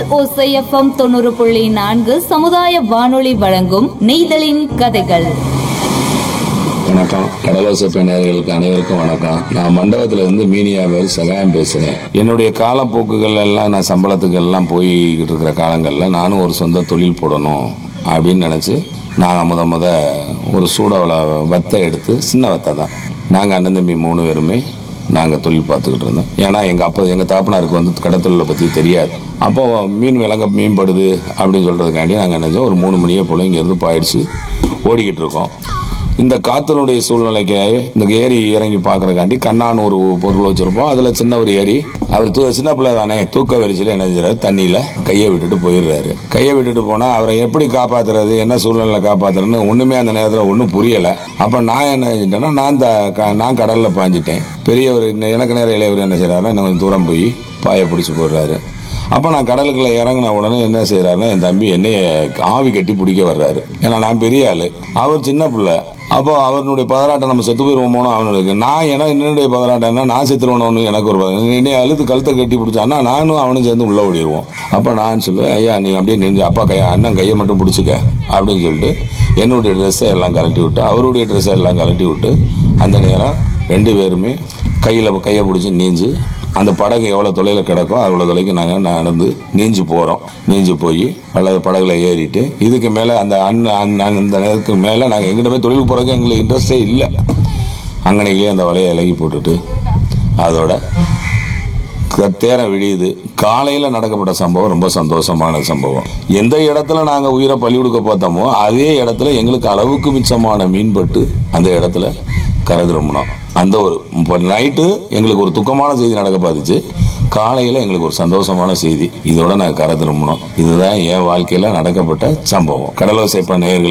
ஓசைஎஃப்எம் தொண்ணூறு புள்ளி நான்கு சமுதாய வானொலி வழங்கும் நெய்தலின் கதைகள் வணக்கம் கடலோசை நேயர்களுக்கு அனைவருக்கும் வணக்கம் நான் மண்டபத்துல இருந்து மீனியாவில் சகாயம் பேசுறேன் என்னுடைய காலப்போக்குகள் எல்லாம் நான் சம்பளத்துக்கு எல்லாம் போய்கிட்டு இருக்கிற காலங்களில் நானும் ஒரு சொந்த தொழில் போடணும் அப்படின்னு நினச்சி நான் முத முத ஒரு சூடாவில் வத்தை எடுத்து சின்ன வத்தை தான் நாங்கள் அண்ணன் தம்பி மூணு பேருமே நாங்கள் தொழில் பார்த்துக்கிட்டு இருந்தோம் ஏன்னா எங்கள் அப்பா எங்கள் தாப்பனாருக்கு வந்து கடத்தொழிலை பற்றி தெரியாது அப்போ மீன் விலங்க மீன்படுது அப்படின்னு சொல்கிறதுக்காண்டி நாங்கள் நினைச்சோம் ஒரு மூணு மணியே போல் இங்கேருந்து பாயிடுச்சு ஓடிக்கிட்டு இருக்கோம் இந்த காத்தனுடைய சூழ்நிலைக்கு இந்த ஏரி இறங்கி பார்க்கறக்காண்டி கண்ணான்னு ஒரு பொருள் வச்சிருப்போம் அதில் சின்ன ஒரு ஏரி அவர் தூ சின்ன பிள்ளை தானே தூக்க வரிசையில் என்ன செய்றாரு தண்ணியில் கையை விட்டுட்டு போயிடுறாரு கையை விட்டுட்டு போனால் அவரை எப்படி காப்பாத்துறது என்ன சூழ்நிலை காப்பாத்துறதுன்னு ஒன்றுமே அந்த நேரத்தில் ஒன்றும் புரியலை அப்போ நான் என்ன செஞ்சிட்டேன்னா நான் த க- நான் கடலில் பாஞ்சிட்டேன் பெரியவர் இன்னும் எனக்கு நேரம் இளையவர் என்ன செய்கிறாருன்னா இன்னும் கொஞ்சம் தூரம் போய் பாயை பிடிச்சி போடுறாரு அப்போ நான் கடலுக்குள்ள இறங்கின உடனே என்ன செய்யறாருன்னா என் தம்பி என்னைய ஆவி கட்டி பிடிக்க வர்றாரு ஏன்னா நான் பெரிய ஆளு அவர் சின்ன பிள்ளை அப்போ அவனுடைய பதராட்டம் நம்ம செத்து போயிருவோமோனோ அவனுக்கு நான் ஏன்னா என்னுடைய பதராட்டம் என்ன நான் செத்துருவணும்னு எனக்கு ஒரு பதறாட்டம். என்னைய அழுத்து கழுத்தை கட்டி பிடிச்சான்னா நானும் அவனும் சேர்ந்து உள்ள ஓடிடுவோம் அப்போ நான் சொல்லுவேன் ஐயா நீ அப்படியே நின்று அப்பா கையை அண்ணன் கையை மட்டும் பிடிச்சிக்க அப்படின்னு சொல்லிட்டு என்னுடைய ட்ரெஸ்ஸை எல்லாம் கலட்டி விட்டு அவருடைய ட்ரெஸ்ஸை எல்லாம் கலட்டி விட்டு அந்த நேரம் ரெண்டு பேருமே கையில் கையை பிடிச்சி நீஞ்சு அந்த படகு எவ்வளோ தொலைவில் கிடக்கோ அவ்வளோ தொலைக்கு நாங்கள் நடந்து நீஞ்சு போகிறோம் நீஞ்சு போய் அல்லது படகுல ஏறிட்டு இதுக்கு மேலே அந்த அண்ணன் அண்ணன் அந்த நேரத்துக்கு மேலே நாங்கள் எங்கிட்ட போய் தொழில் போகிறதுக்கு எங்களுக்கு இன்ட்ரெஸ்டே இல்லை அங்கனைக்கே அந்த வலையை இலகி போட்டுட்டு அதோட க- தேரம் விடியுது காலையில் நடக்கப்பட்ட சம்பவம் ரொம்ப சந்தோஷமான சம்பவம் எந்த இடத்துல நாங்கள் உயிரை பலி கொடுக்க பார்த்தோமோ அதே இடத்துல எங்களுக்கு அளவுக்கு மிச்சமான மீன்பட்டு அந்த இடத்துல கரை திரும்பினோம் அந்த ஒரு இப்போ நைட்டு எங்களுக்கு ஒரு துக்கமான செய்தி நடக்க பார்த்துச்சு காலையில் எங்களுக்கு ஒரு சந்தோஷமான செய்தி இதோட நாங்கள் கரை திரும்பினோம் இதுதான் என் வாழ்க்கையில் நடக்கப்பட்ட சம்பவம் கடலோசை நேயர்கள்